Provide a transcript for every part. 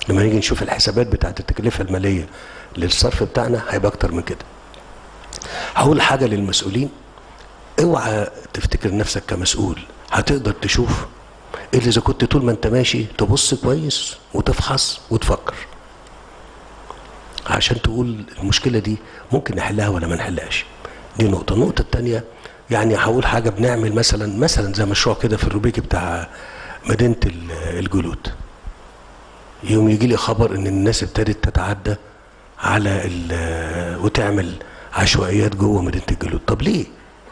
لما نيجي نشوف الحسابات بتاعت التكلفه الماليه للصرف بتاعنا هيبقى اكتر من كده هقول حاجه للمسؤولين اوعى تفتكر نفسك كمسؤول هتقدر تشوف الا اذا كنت طول ما انت ماشي تبص كويس وتفحص وتفكر عشان تقول المشكله دي ممكن نحلها ولا ما نحلهاش دي نقطه النقطه الثانيه يعني هقول حاجه بنعمل مثلا مثلا زي مشروع كده في الروبيكي بتاع مدينه ال- الجلود يوم يجي لي خبر ان الناس ابتدت تتعدى على ال- وتعمل عشوائيات جوه مدينه الجلود طب ليه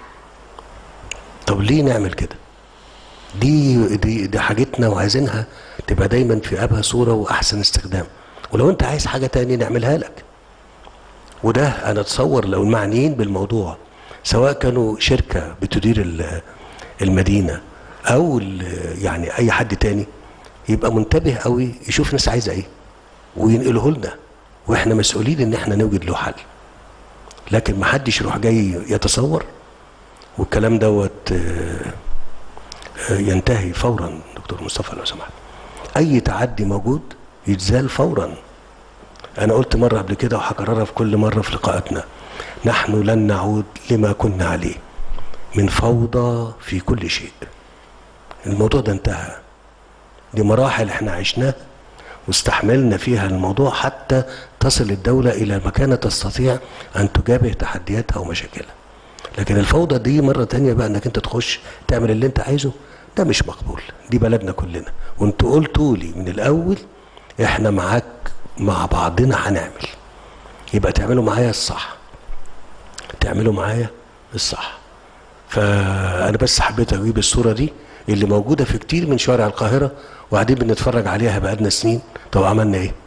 طب ليه نعمل كده دي دي دي حاجتنا وعايزينها تبقى دايما في ابهى صوره واحسن استخدام ولو انت عايز حاجه تانية نعملها لك وده انا اتصور لو المعنيين بالموضوع سواء كانوا شركه بتدير ال- المدينه او ال- يعني اي حد تاني يبقى منتبه قوي يشوف ناس عايزه ايه وينقله لنا واحنا مسؤولين ان احنا نوجد له حل لكن ما حدش يروح جاي يتصور والكلام دوت آه، آه، ينتهي فورا دكتور مصطفى لو سمحت اي تعدي موجود يتزال فورا انا قلت مره قبل كده وهكررها في كل مره في لقاءاتنا نحن لن نعود لما كنا عليه من فوضى في كل شيء الموضوع ده انتهى دي مراحل احنا عشناها واستحملنا فيها الموضوع حتى تصل الدولة إلى مكانة تستطيع أن تجابه تحدياتها ومشاكلها لكن الفوضى دي مرة تانية بقى انك انت تخش تعمل اللي انت عايزه ده مش مقبول دي بلدنا كلنا وانتوا قلتوا لي من الأول احنا معاك مع بعضنا هنعمل يبقى تعملوا معايا الصح تعملوا معايا الصح فأنا بس حبيت أجيب الصورة دي اللي موجودة في كتير من شوارع القاهرة وقاعدين بنتفرج عليها بقالنا سنين طب عملنا إيه؟